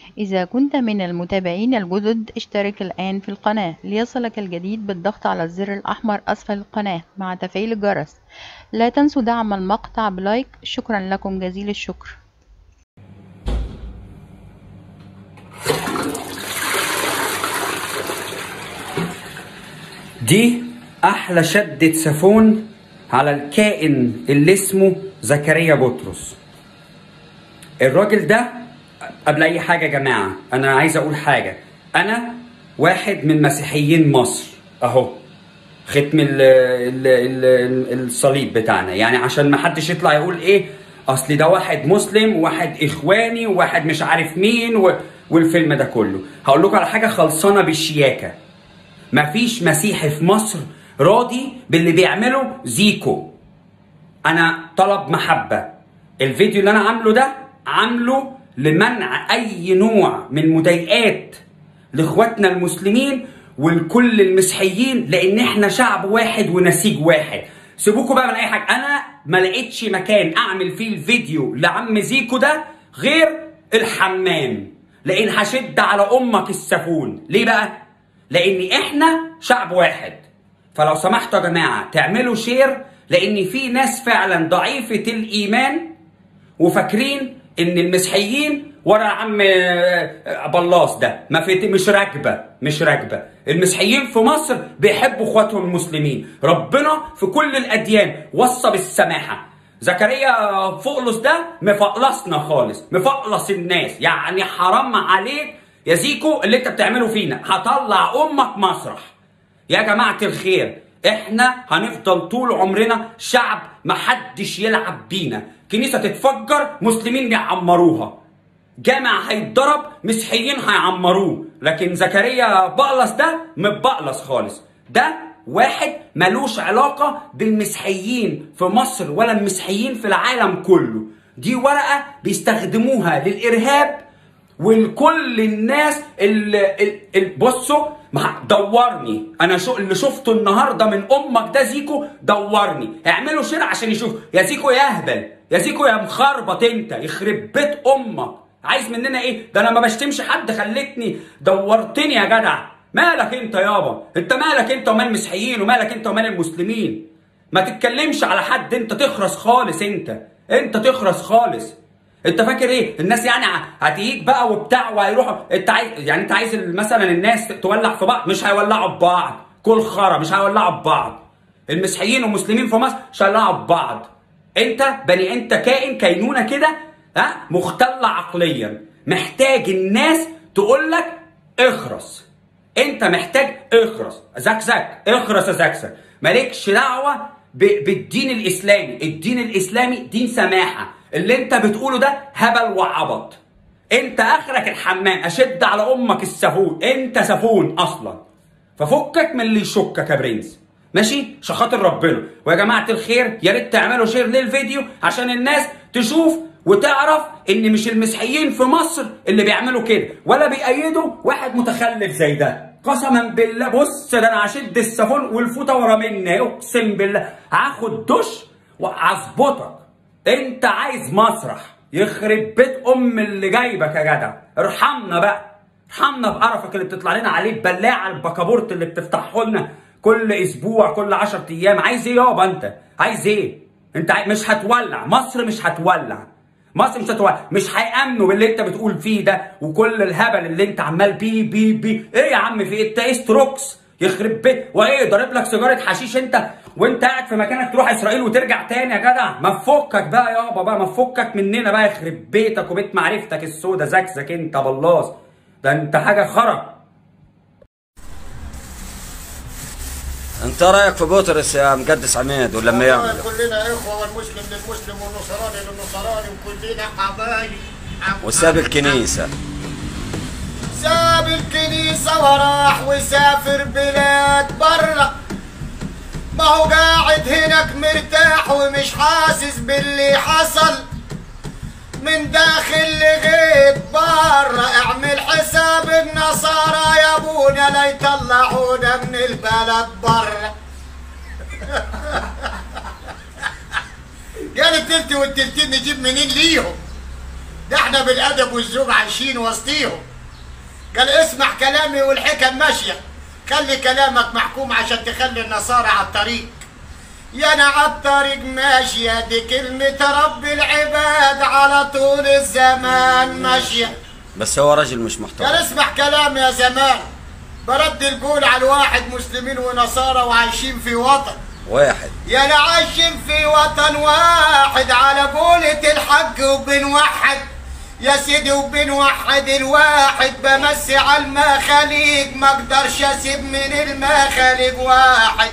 إذا كنت من المتابعين الجدد اشترك الآن في القناة ليصلك الجديد بالضغط على الزر الأحمر أسفل القناة مع تفعيل الجرس لا تنسوا دعم المقطع بلايك شكرا لكم جزيل الشكر دي احلى شدة سافون على الكائن اللي اسمه زكريا بطرس الراجل ده قبل اي حاجة يا جماعة انا عايز اقول حاجة انا واحد من مسيحيين مصر اهو ختم ال ال ال الصليب بتاعنا يعني عشان ما حدش يطلع يقول ايه اصل ده واحد مسلم وواحد اخواني وواحد مش عارف مين و... والفيلم ده كله هقول لكم على حاجه خلصانه بالشياكه مفيش مسيحي في مصر راضي باللي بيعمله زيكو انا طلب محبه الفيديو اللي انا عامله ده عامله لمنع اي نوع من مضايقات لاخواتنا المسلمين ولكل المسيحيين لان احنا شعب واحد ونسيج واحد سيبوكوا بقى من اي حاجه انا ما لقيتش مكان اعمل فيه الفيديو لعم زيكو ده غير الحمام لان هشد على امك السفون ليه بقى لان احنا شعب واحد فلو سمحتوا يا جماعه تعملوا شير لان في ناس فعلا ضعيفه الايمان وفاكرين ان المسيحيين ورا عم بلاص ده ما في مش راكبه مش راكبه المسيحيين في مصر بيحبوا اخواتهم المسلمين ربنا في كل الاديان وصى بالسماحه زكريا فقلص ده مفقلصنا خالص مفقلص الناس يعني حرام عليك يا زيكو اللي انت بتعمله فينا هطلع امك مسرح يا جماعه الخير احنا هنفضل طول عمرنا شعب محدش يلعب بينا كنيسه تتفجر مسلمين يعمروها جامع هيتضرب مسيحيين هيعمروه لكن زكريا بقلص ده مبقلص خالص ده واحد ملوش علاقة بالمسيحيين في مصر ولا المسيحيين في العالم كله دي ورقة بيستخدموها للإرهاب ولكل الناس اللي, اللي بصوا دورني انا شو اللي شفته النهارده من امك ده زيكو دورني اعملوا شير عشان يشوف يا زيكو يا اهبل يا زيكو يا مخربط انت يخرب بيت امك عايز مننا ايه ده انا ما بشتمش حد خلتني دورتني يا جدع مالك انت يابا انت مالك انت ومال المسيحيين ومالك انت ومال المسلمين ما تتكلمش على حد انت تخرس خالص انت انت تخرس خالص انت فاكر ايه الناس يعني هتيجي بقى وبتاع وهيروحوا انت عايز يعني انت عايز مثلا الناس تولع في بعض مش هيولعوا ببعض كل خرا مش هيولعوا ببعض المسيحيين والمسلمين في مصر مش هيولعوا ببعض انت بني انت كائن كينونه كده ها مختل عقليا محتاج الناس تقول لك اخرس انت محتاج اخرس زكزك اخرس يا زكزك مالكش دعوه بالدين الاسلامي الدين الاسلامي دين سماحه اللي انت بتقوله ده هبل وعبط انت اخرك الحمام اشد على امك السفون انت سفون اصلا ففكك من اللي يشكك يا برنس ماشي عشان خاطر ربنا ويا جماعه الخير يا ريت تعملوا شير للفيديو عشان الناس تشوف وتعرف ان مش المسيحيين في مصر اللي بيعملوا كده ولا بيأيدوا واحد متخلف زي ده قسما بالله بص ده انا هشد السفون والفوطه ورا مني اقسم بالله هاخد دش واظبطك انت عايز مسرح يخرب بيت ام اللي جايبك يا جدع ارحمنا بقى ارحمنا بقرفك اللي بتطلع لنا عليه بلاعه البكابورت اللي بتفتحه لنا كل اسبوع كل 10 ايام عايز ايه يابا انت عايز ايه انت عايز مش هتولع مصر مش هتولع مصر مش هتولع مش هيامنوا باللي انت بتقول فيه ده وكل الهبل اللي انت عمال بيه بيه بيه ايه يا عم في ايه انت ايه ستروكس يخرب بيت وايه ضارب لك سيجاره حشيش انت وانت قاعد في مكانك تروح اسرائيل وترجع تاني يا جدع ما تفكك بقى يابا بقى ما تفكك مننا بقى يخرب بيتك وبيت معرفتك السودا زكزك انت بلاص ده انت حاجه خرا انت رايك في بطرس يا مقدس عماد ولما يعمل كلنا اخوه والمسلم للمسلم والنصراني للنصراني وكلنا حبايب وساب الكنيسه ساب الكنيسه وراح وسافر بلاد برا ما هو قاعد هناك مرتاح ومش حاسس باللي حصل من داخل لغيت برا اعمل حساب النصارى يا ابونا لا يطلعونا من البلد برا قال التلت والتلتين نجيب منين ليهم ده احنا بالادب والذوق عايشين وسطيهم قال اسمع كلامي والحكم ماشيه خلي كلامك محكوم عشان تخلي النصارى على الطريق يا انا على الطريق ماشيه دي كلمه رب العباد على طول الزمان ماشيه بس هو راجل مش قال محترم اسمع كلامي يا زمان برد القول على الواحد مسلمين ونصارى وعايشين في وطن واحد يا انا عايشين في وطن واحد على قولة الحق وبنوحد يا سيدي وبنوحد الواحد بمسي على المخاليق ما اقدرش اسيب من المخاليق واحد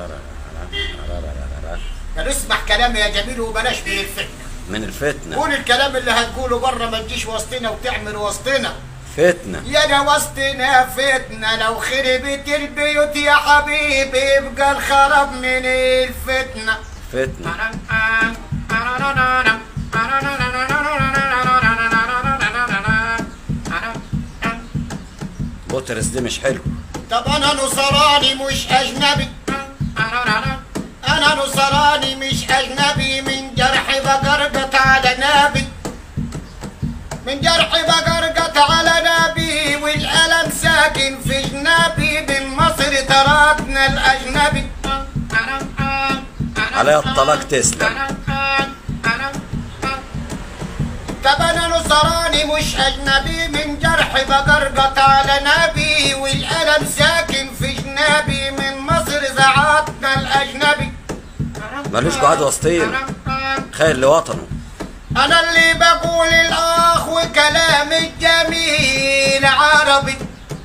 قال اسمع كلامي يا جميل وبلاش من الفتنة من الفتنة قول الكلام اللي هتقوله بره ما تجيش وسطنا وتعمل وسطنا فتنة يا انا وسطنا فتنة لو خربت البيوت يا حبيبي يبقى الخراب من الفتنة فتنة بطرس دي مش حلو طب انا نصراني مش اجنبي انا نصراني مش اجنبي من جرح بقرقط على نبي من جرح بقرقط على نبي والالم ساكن في جنبي من مصر تركنا الاجنبي عليها الطلاق تسلم طب انا نصراني مش اجنبي من جرح بقرقط على نبي والالم ساكن في جنابي من مصر زعطنا الاجنبي ملوش قعد وسطينا خير لوطنه انا اللي بقول الاخ وكلام الجميل عربي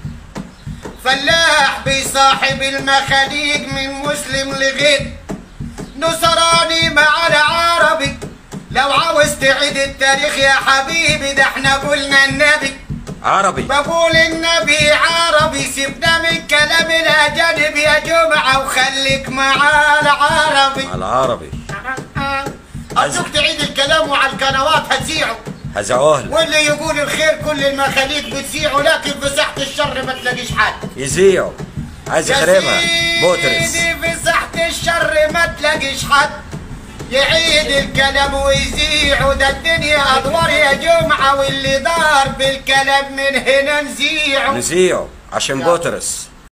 فلاح بصاحب المخاليق من مسلم لغير نصراني مع العربي لو عاوز تعيد التاريخ يا حبيبي ده احنا قلنا النبي عربي بقول النبي عربي سيبنا من كلام الاجانب يا جمعه وخليك مع العربي مع العربي ارجوك تعيد الكلام وعلى القنوات هتذيعه هزعوه واللي يقول الخير كل المخاليق بتذيعه لكن في ساحه الشر ما تلاقيش حد يذيعوا عايز يا يخربها سيدي بطرس في ساحه الشر ما تلاقيش حد يعيد الكلام ويذيعه ده الدنيا ادوار يا جمعه واللي دار بالكلام من هنا نذيعه نذيعوا عشان يا. بطرس